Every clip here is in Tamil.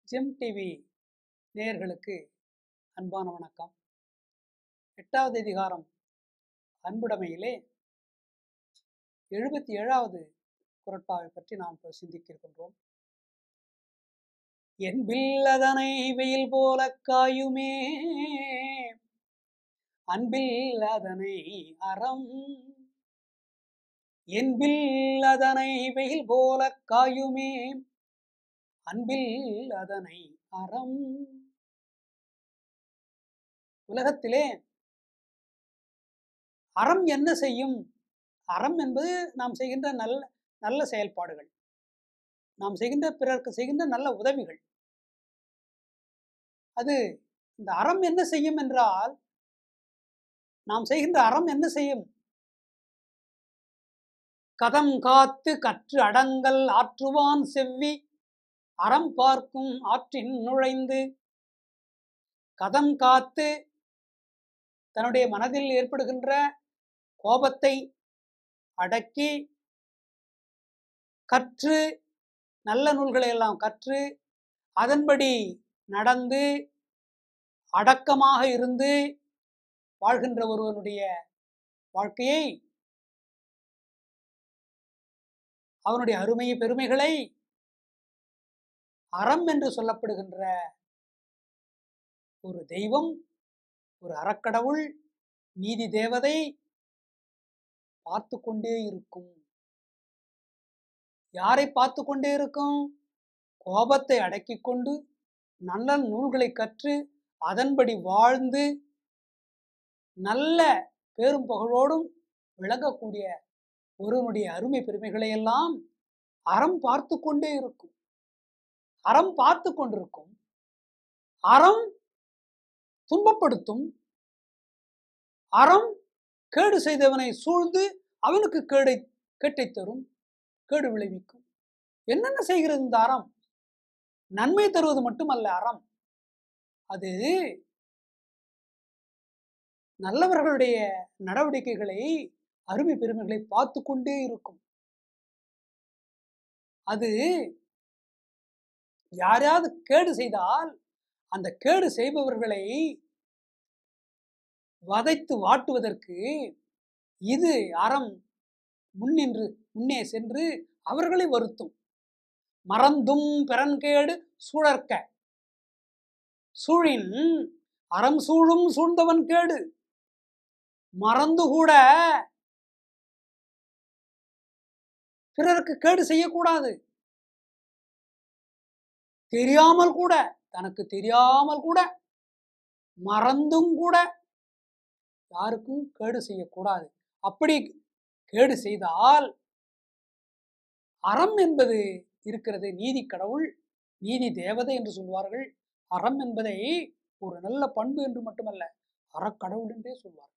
ஜெம் டிவி நேயர்களுக்கு அன்பான வணக்கம் எட்டாவது அதிகாரம் அன்புடைமையிலே எழுபத்தி ஏழாவது குரட்பாவை பற்றி நாம் இப்போ சிந்திக்க இருக்கின்றோம் என்பில் அதனை வெயில் போல காயுமே அன்பில் அதனை அறம் என்பில் அதனை வெயில் போல காயுமே அன்பில் அதனை அறம் உலகத்திலே அறம் என்ன செய்யும் அறம் என்பது நாம் செய்கின்ற நல்ல நல்ல செயல்பாடுகள் நாம் செய்கின்ற பிறருக்கு செய்கின்ற நல்ல உதவிகள் அது இந்த அறம் என்ன செய்யும் என்றால் நாம் செய்கின்ற அறம் என்ன செய்யும் கதம் காத்து கற்று அடங்கல் ஆற்றுவான் செவ்வி அறம் பார்க்கும் ஆற்றின் நுழைந்து கதம் காத்து தன்னுடைய மனதில் ஏற்படுகின்ற கோபத்தை அடக்கி கற்று நல்ல நூல்களை எல்லாம் கற்று அதன்படி நடந்து அடக்கமாக இருந்து வாழ்கின்ற ஒருவனுடைய வாழ்க்கையை அவனுடைய அருமை பெருமைகளை அறம் என்று சொல்லப்படுகின்ற ஒரு தெய்வம் ஒரு அறக்கடவுள் நீதி தேவதை பார்த்து கொண்டே இருக்கும் யாரை பார்த்து கொண்டே இருக்கும் கோபத்தை அடக்கி கொண்டு நல்ல நூல்களை கற்று அதன்படி வாழ்ந்து நல்ல பேரும் புகழோடும் விளங்கக்கூடிய ஒருவனுடைய அருமை பெருமைகளை எல்லாம் அறம் பார்த்து கொண்டே இருக்கும் அறம் பார்த்து கொண்டிருக்கும் அறம் துன்பப்படுத்தும் அறம் கேடு செய்தவனை சூழ்ந்து அவனுக்கு கேடை கேட்டை தரும் கேடு விளைவிக்கும் என்னென்ன செய்கிறது இந்த அறம் நன்மை தருவது மட்டுமல்ல அறம் அது நல்லவர்களுடைய நடவடிக்கைகளை அருமை பெருமைகளை பார்த்து கொண்டே இருக்கும் அது யாரையாவது கேடு செய்தால் அந்த கேடு செய்பவர்களை வதைத்து வாட்டுவதற்கு இது அறம் முன்னின்று முன்னே சென்று அவர்களை வருத்தும் மறந்தும் பிறன்கேடு சூழற்க சூழின் அறம் சூழும் சூழ்ந்தவன் கேடு மறந்து கூட பிறருக்கு கேடு செய்யக்கூடாது தெரியாமல் கூட தனக்கு தெரியாமல் கூட மறந்தும் கூட யாருக்கும் கேடு செய்யக்கூடாது அப்படி கேடு செய்தால் அறம் என்பது இருக்கிறது நீதி கடவுள் நீதி தேவதை என்று சொல்வார்கள் அறம் என்பதை ஒரு நல்ல பண்பு என்று மட்டுமல்ல அறக்கடவுள் என்றே சொல்வார்கள்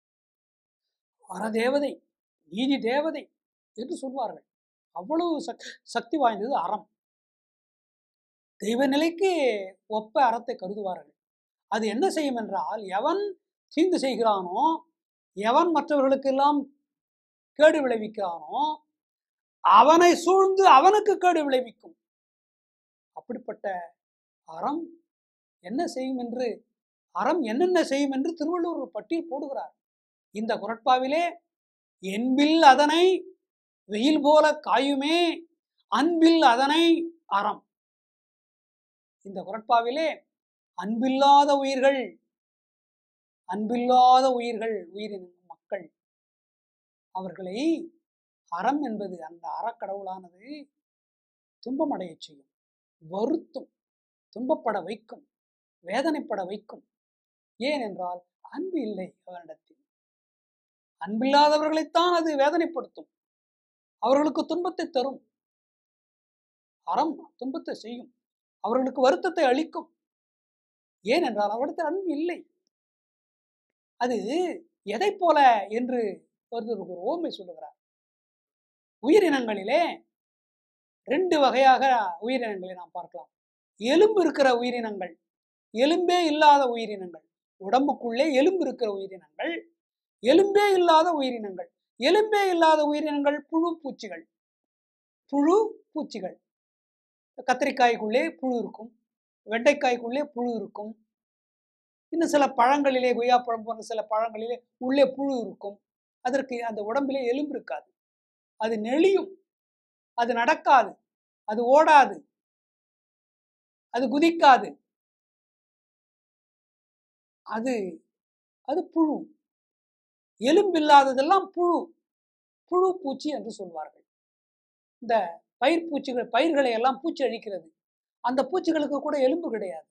அறதேவதை நீதி தேவதை என்று சொல்வார்கள் அவ்வளவு சக் சக்தி வாய்ந்தது அறம் தெய்வ நிலைக்கு ஒப்ப அறத்தை கருதுவார்கள் அது என்ன செய்யும் என்றால் எவன் தீங்கு செய்கிறானோ எவன் மற்றவர்களுக்கெல்லாம் கேடு விளைவிக்கிறானோ அவனை சூழ்ந்து அவனுக்கு கேடு விளைவிக்கும் அப்படிப்பட்ட அறம் என்ன செய்யும் என்று அறம் என்னென்ன செய்யும் என்று திருவள்ளுவர் ஒரு பட்டியல் போடுகிறார் இந்த குரட்பாவிலே என்பில் அதனை வெயில் போல காயுமே அன்பில் அதனை அறம் இந்த குரட்பாவிலே அன்பில்லாத உயிர்கள் அன்பில்லாத உயிர்கள் உயிரின மக்கள் அவர்களை அறம் என்பது அந்த அறக்கடவுளானது துன்பமடைய செய்யும் வருத்தும் துன்பப்பட வைக்கும் வேதனைப்பட வைக்கும் ஏனென்றால் அன்பு இல்லை அவரிடத்தில் அன்பில்லாதவர்களைத்தான் அது வேதனைப்படுத்தும் அவர்களுக்கு துன்பத்தை தரும் அறம் துன்பத்தை செய்யும் அவர்களுக்கு வருத்தத்தை அளிக்கும் ஏனென்றால் அவரிடத்தில் அன்பு இல்லை அது எதை போல என்று ஒருத்தர் ஒரு ஓமை சொல்லுகிறார் உயிரினங்களிலே ரெண்டு வகையாக உயிரினங்களை நாம் பார்க்கலாம் எலும்பு இருக்கிற உயிரினங்கள் எலும்பே இல்லாத உயிரினங்கள் உடம்புக்குள்ளே எலும்பு இருக்கிற உயிரினங்கள் எலும்பே இல்லாத உயிரினங்கள் எலும்பே இல்லாத உயிரினங்கள் புழு பூச்சிகள் புழு பூச்சிகள் கத்திரிக்காய்க்குள்ளே புழு இருக்கும் வெண்டைக்காய்க்குள்ளே புழு இருக்கும் இன்னும் சில பழங்களிலே கொய்யாப்பழம் போன்ற சில பழங்களிலே உள்ளே புழு இருக்கும் அதற்கு அந்த உடம்பிலே எலும்பு இருக்காது அது நெளியும் அது நடக்காது அது ஓடாது அது குதிக்காது அது அது புழு எலும்பில்லாததெல்லாம் புழு புழு பூச்சி என்று சொல்வார்கள் இந்த பயிர் பூச்சிகள் பயிர்களை எல்லாம் பூச்சி அழிக்கிறது அந்த பூச்சிகளுக்கு கூட எலும்பு கிடையாது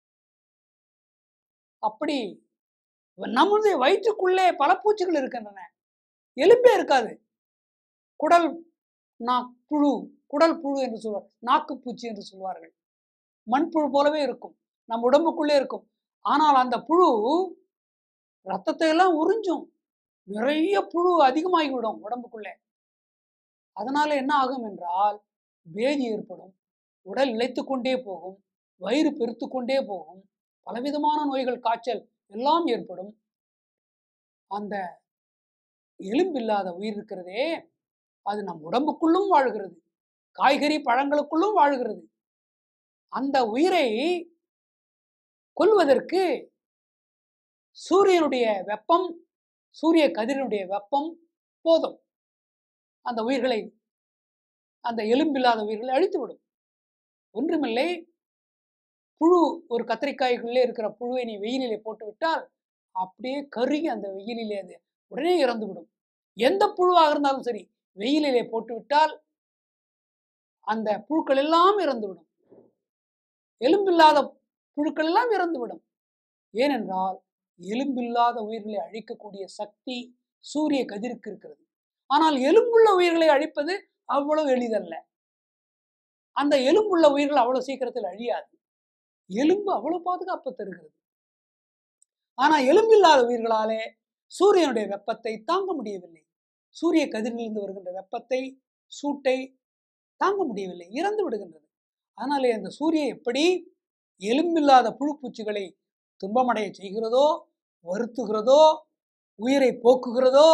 அப்படி நம்முடைய வயிற்றுக்குள்ளே பல பூச்சிகள் இருக்கின்றன எலும்பே இருக்காது குடல் நா புழு குடல் புழு என்று சொல்வார் நாக்கு பூச்சி என்று சொல்வார்கள் மண்புழு போலவே இருக்கும் நம் உடம்புக்குள்ளே இருக்கும் ஆனால் அந்த புழு ரத்தத்தை எல்லாம் உறிஞ்சும் நிறைய புழு அதிகமாகிவிடும் உடம்புக்குள்ளே அதனால என்ன ஆகும் என்றால் பேதி ஏற்படும் உடல் இழைத்து கொண்டே போகும் வயிறு பெருத்து கொண்டே போகும் பலவிதமான நோய்கள் காய்ச்சல் எல்லாம் ஏற்படும் அந்த எலும்பில்லாத உயிர் இருக்கிறதே அது நம் உடம்புக்குள்ளும் வாழ்கிறது காய்கறி பழங்களுக்குள்ளும் வாழ்கிறது அந்த உயிரை கொல்வதற்கு சூரியனுடைய வெப்பம் சூரிய கதிரினுடைய வெப்பம் போதும் அந்த உயிர்களை அந்த எலும்பில்லாத உயிர்களை அழித்துவிடும் ஒன்றுமில்லை புழு ஒரு கத்திரிக்காய்க்குள்ளே இருக்கிற புழுவை நீ வெயிலிலே போட்டு விட்டால் அப்படியே கருகி அந்த வெயிலிலே அது உடனே இறந்து விடும் எந்த புழுவாக இருந்தாலும் சரி வெயிலிலே போட்டு விட்டால் அந்த புழுக்கள் எல்லாம் இறந்துவிடும் எலும்பில்லாத புழுக்கள் எல்லாம் இறந்துவிடும் ஏனென்றால் எலும்பில்லாத உயிர்களை அழிக்கக்கூடிய சக்தி சூரிய கதிருக்கு இருக்கிறது ஆனால் எலும்புள்ள உயிர்களை அழிப்பது அவ்வளவு எளிதல்ல அந்த எலும்புள்ள உயிர்கள் அவ்வளவு சீக்கிரத்தில் அழியாது எலும்பு அவ்வளவு பாதுகாப்பு தருகிறது ஆனா எலும்பில்லாத உயிர்களாலே சூரியனுடைய வெப்பத்தை தாங்க முடியவில்லை சூரிய கதிரிலிருந்து வருகின்ற வெப்பத்தை சூட்டை தாங்க முடியவில்லை இறந்து விடுகின்றது அதனாலே அந்த சூரியன் எப்படி எலும்பில்லாத புழு பூச்சிகளை துன்பமடைய செய்கிறதோ வருத்துகிறதோ உயிரை போக்குகிறதோ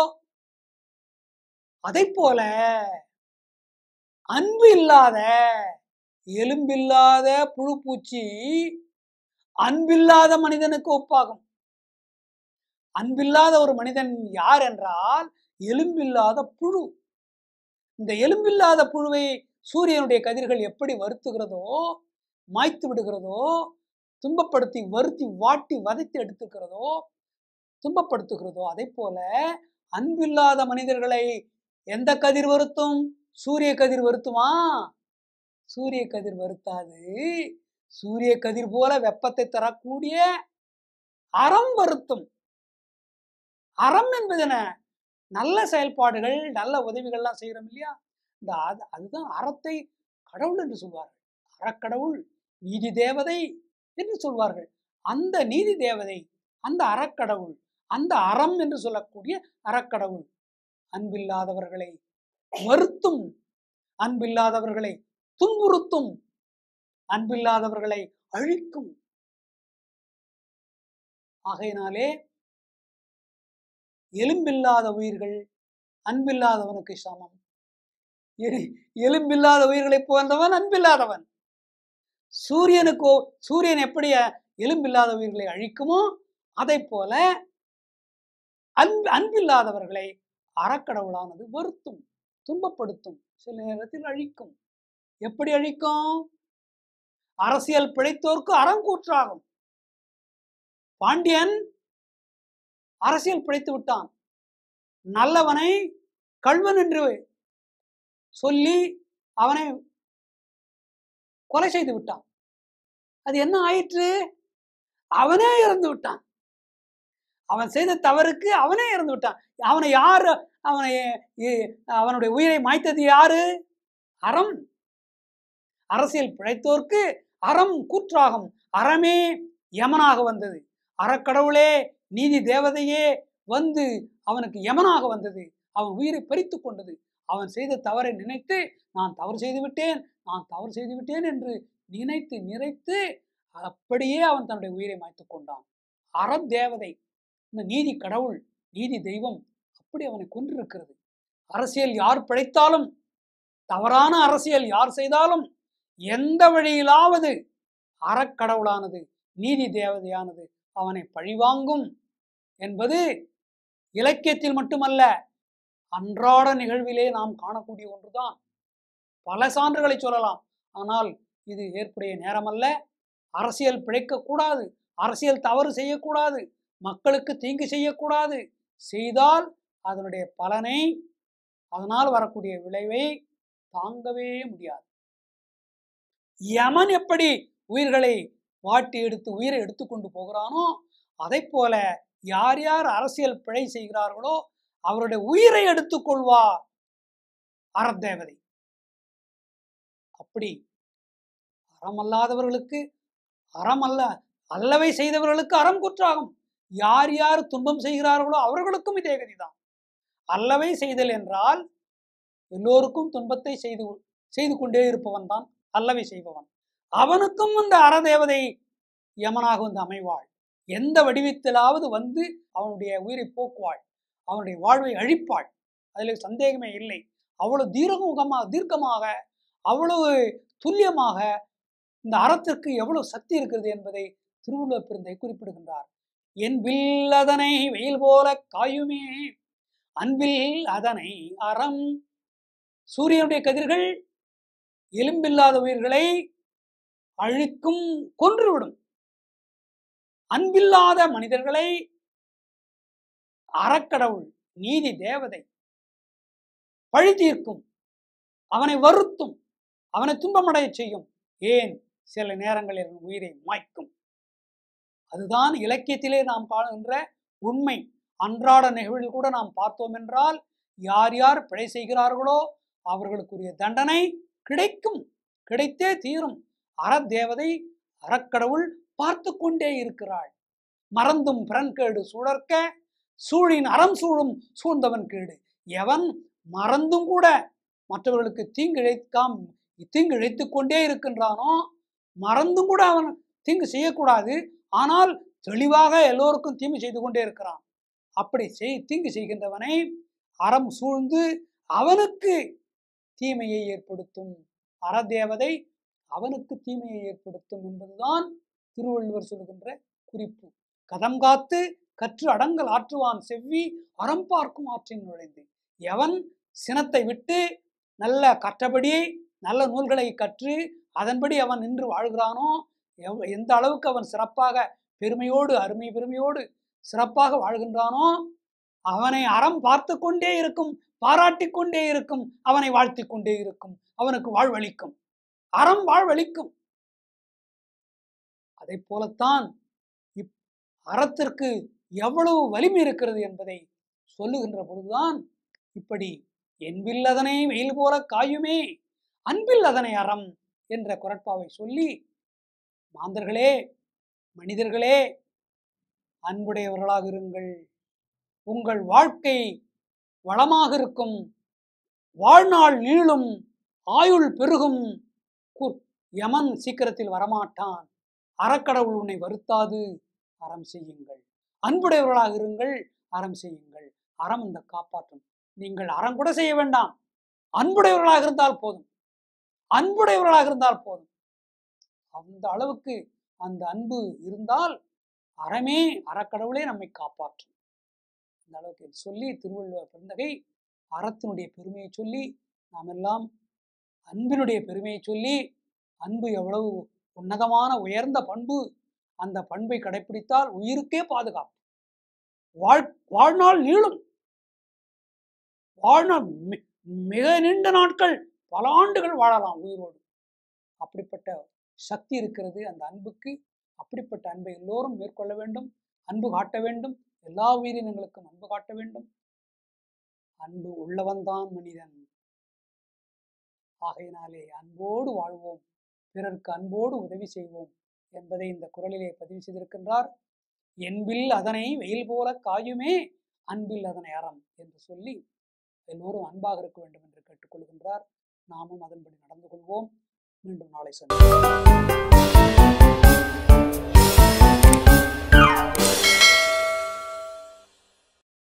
அதை போல அன்பு இல்லாத எலும்பில்லாத புழு பூச்சி அன்பில்லாத மனிதனுக்கு ஒப்பாகும் அன்பில்லாத ஒரு மனிதன் யார் என்றால் எலும்பில்லாத புழு இந்த எலும்பில்லாத புழுவை சூரியனுடைய கதிர்கள் எப்படி வருத்துகிறதோ மாய்த்து விடுகிறதோ துன்பப்படுத்தி வருத்தி வாட்டி வதைத்து எடுத்துக்கிறதோ துன்பப்படுத்துகிறதோ அதை போல அன்பில்லாத மனிதர்களை எந்த கதிர் வருத்தும் சூரிய கதிர் வருத்துமா சூரிய கதிர் வருத்தாது சூரிய கதிர் போல வெப்பத்தை தரக்கூடிய அறம் வருத்தும் அறம் என்பது என்ன நல்ல செயல்பாடுகள் நல்ல உதவிகள்லாம் செய்கிறோம் இல்லையா இந்த அது அதுதான் அறத்தை கடவுள் என்று சொல்வார்கள் அறக்கடவுள் நீதி தேவதை என்று சொல்வார்கள் அந்த நீதி தேவதை அந்த அறக்கடவுள் அந்த அறம் என்று சொல்லக்கூடிய அறக்கடவுள் அன்பில்லாதவர்களை வருத்தும் அன்பில்லாதவர்களை துன்புறுத்தும் அன்பில்லாதவர்களை அழிக்கும் ஆகையினாலே எலும்பில்லாத உயிர்கள் அன்பில்லாதவனுக்கு சமம் எ- எலும்பில்லாத உயிர்களை போன்றவன் அன்பில்லாதவன் சூரியனுக்கு சூரியன் எப்படி எலும்பில்லாத உயிர்களை அழிக்குமோ அதை போல அன்பு அன்பில்லாதவர்களை அறக்கடவுளானது வருத்தும் துன்பப்படுத்தும் சில நேரத்தில் அழிக்கும் எப்படி அழிக்கும் அரசியல் பிழைத்தோர்க்கு அறம் கூற்றாகும் பாண்டியன் அரசியல் பிழைத்து விட்டான் நல்லவனை கள்வன் என்று சொல்லி அவனை கொலை செய்து விட்டான் அது என்ன ஆயிற்று அவனே இறந்து விட்டான் அவன் செய்த தவறுக்கு அவனே இறந்து விட்டான் அவனை யார் அவனை எ- அவனுடைய உயிரை மாய்த்தது யாரு அறம் அரசியல் பிழைத்தோர்க்கு அறம் கூற்றாகும் அறமே யமனாக வந்தது அறக்கடவுளே நீதி தேவதையே வந்து அவனுக்கு யமனாக வந்தது அவன் உயிரை பறித்து கொண்டது அவன் செய்த தவறை நினைத்து நான் தவறு செய்து விட்டேன் நான் தவறு செய்து விட்டேன் என்று நினைத்து நிறைத்து அப்படியே அவன் தன்னுடைய உயிரை மாய்த்து கொண்டான் அறம் தேவதை இந்த நீதி கடவுள் நீதி தெய்வம் அப்படி அவனை கொன்றிருக்கிறது அரசியல் யார் பிழைத்தாலும் தவறான அரசியல் யார் செய்தாலும் எந்த வழியிலாவது அறக்கடவுளானது நீதி தேவதையானது அவனை பழிவாங்கும் என்பது இலக்கியத்தில் மட்டுமல்ல அன்றாட நிகழ்விலே நாம் காணக்கூடிய ஒன்றுதான் பல சான்றுகளை சொல்லலாம் ஆனால் இது ஏற்புடைய நேரமல்ல அரசியல் பிழைக்கக்கூடாது அரசியல் தவறு செய்யக்கூடாது மக்களுக்கு தீங்கு செய்யக்கூடாது செய்தால் அதனுடைய பலனை அதனால் வரக்கூடிய விளைவை தாங்கவே முடியாது யமன் எப்படி உயிர்களை வாட்டி எடுத்து உயிரை எடுத்துக்கொண்டு போகிறானோ அதை போல யார் யார் அரசியல் பிழை செய்கிறார்களோ அவருடைய உயிரை எடுத்துக்கொள்வா அறத்தேவதை அப்படி அறமல்லாதவர்களுக்கு அறமல்ல அல்லவை செய்தவர்களுக்கு அறம் குற்றாகும் யார் யார் துன்பம் செய்கிறார்களோ அவர்களுக்கும் இதே கதிதான் அல்லவை செய்தல் என்றால் எல்லோருக்கும் துன்பத்தை செய்து செய்து கொண்டே இருப்பவன் தான் அல்லவை செய்பவன் அவனுக்கும் இந்த அறதேவதை யமனாக வந்து அமைவாள் எந்த வடிவத்திலாவது வந்து அவனுடைய உயிரை போக்குவாள் அவனுடைய வாழ்வை அழிப்பாள் அதில் சந்தேகமே இல்லை அவ்வளவு தீர்க்கமுகமாக தீர்க்கமாக அவ்வளவு துல்லியமாக இந்த அறத்திற்கு எவ்வளவு சக்தி இருக்கிறது என்பதை திருவள்ளுவர் பெருந்தை குறிப்பிடுகின்றார் என்பில் அதனை வெயில் போல காயுமே அன்பில் அதனை அறம் சூரியனுடைய கதிர்கள் எலும்பில்லாத உயிர்களை அழிக்கும் கொன்றுவிடும் அன்பில்லாத மனிதர்களை அறக்கடவுள் நீதி தேவதை பழி தீர்க்கும் அவனை வருத்தும் அவனை துன்பமடைய செய்யும் ஏன் சில நேரங்களில் அவன் உயிரை மாய்க்கும் அதுதான் இலக்கியத்திலே நாம் காணுகின்ற உண்மை அன்றாட நிகழ்வில் கூட நாம் பார்த்தோம் என்றால் யார் யார் பிழை செய்கிறார்களோ அவர்களுக்குரிய தண்டனை கிடைக்கும் கிடைத்தே தீரும் அறத்தேவதை அறக்கடவுள் பார்த்து கொண்டே இருக்கிறாள் மறந்தும் பிறன்கேடு சுழற்க சூழின் அறம் சூழும் சூழ்ந்தவன் கேடு எவன் மறந்தும் கூட மற்றவர்களுக்கு தீங்கிழைக்காம் தீங்கு இழைத்துக் கொண்டே இருக்கின்றானோ மறந்தும் கூட அவன் தீங்கு செய்யக்கூடாது ஆனால் தெளிவாக எல்லோருக்கும் தீமை செய்து கொண்டே இருக்கிறான் அப்படி செய் தீங்கு செய்கின்றவனை அறம் சூழ்ந்து அவனுக்கு தீமையை ஏற்படுத்தும் அறதேவதை அவனுக்கு தீமையை ஏற்படுத்தும் என்பதுதான் திருவள்ளுவர் சொல்கின்ற குறிப்பு கதம் காத்து கற்று அடங்கல் ஆற்றுவான் செவ்வி அறம் பார்க்கும் ஆற்றின் நுழைந்து எவன் சினத்தை விட்டு நல்ல கற்றபடி நல்ல நூல்களை கற்று அதன்படி அவன் நின்று வாழ்கிறானோ எவ்- எந்த அளவுக்கு அவன் சிறப்பாக பெருமையோடு அருமை பெருமையோடு சிறப்பாக வாழ்கின்றானோ அவனை அறம் பார்த்து கொண்டே இருக்கும் பாராட்டிக் கொண்டே இருக்கும் அவனை வாழ்த்திக் கொண்டே இருக்கும் அவனுக்கு வாழ்வளிக்கும் அறம் வாழ்வளிக்கும் அதை போலத்தான் இப் அறத்திற்கு எவ்வளவு வலிமை இருக்கிறது என்பதை சொல்லுகின்ற பொழுதுதான் இப்படி என்பில் அதனை வெயில் போல காயுமே அன்பில் அதனை அறம் என்ற குரட்பாவை சொல்லி மாந்தர்களே மனிதர்களே அன்புடையவர்களாக இருங்கள் உங்கள் வாழ்க்கை வளமாக இருக்கும் வாழ்நாள் நீளும் ஆயுள் பெருகும் கு- யமன் சீக்கிரத்தில் வரமாட்டான் அறக்கடவுள் உன்னை வருத்தாது அறம் செய்யுங்கள் அன்புடையவர்களாக இருங்கள் அறம் செய்யுங்கள் அறம் இந்த காப்பாற்றும் நீங்கள் அறம் கூட செய்ய வேண்டாம் அன்புடையவர்களாக இருந்தால் போதும் அன்புடையவர்களாக இருந்தால் போதும் அந்த அளவுக்கு அந்த அன்பு இருந்தால் அறமே அறக்கடவுளே நம்மை காப்பாற்றும் அந்த அளவுக்கு இது சொல்லி திருவள்ளுவர் பிறந்தகை அறத்தினுடைய பெருமையை சொல்லி நாம் எல்லாம் அன்பினுடைய பெருமையை சொல்லி அன்பு எவ்வளவு உன்னதமான உயர்ந்த பண்பு அந்த பண்பை கடைபிடித்தால் உயிருக்கே பாதுகாப்பு வாழ் வாழ்நாள் நீளும் வாழ்நாள் மி- மிக நீண்ட நாட்கள் பல ஆண்டுகள் வாழலாம் உயிரோடு அப்படிப்பட்ட சக்தி இருக்கிறது அந்த அன்புக்கு அப்படிப்பட்ட அன்பை எல்லோரும் மேற்கொள்ள வேண்டும் அன்பு காட்ட வேண்டும் எல்லா உயிரினங்களுக்கும் அன்பு காட்ட வேண்டும் அன்பு உள்ளவன்தான் மனிதன் ஆகையினாலே அன்போடு வாழ்வோம் பிறருக்கு அன்போடு உதவி செய்வோம் என்பதை இந்த குரலிலே பதிவு செய்திருக்கின்றார் என்பில் அதனை வெயில் போல காயுமே அன்பில் அதனை அறம் என்று சொல்லி எல்லோரும் அன்பாக இருக்க வேண்டும் என்று கேட்டுக்கொள்கின்றார் நாமும் அதன்படி நடந்து கொள்வோம் மீண்டும் நாளை சந்திப்போம்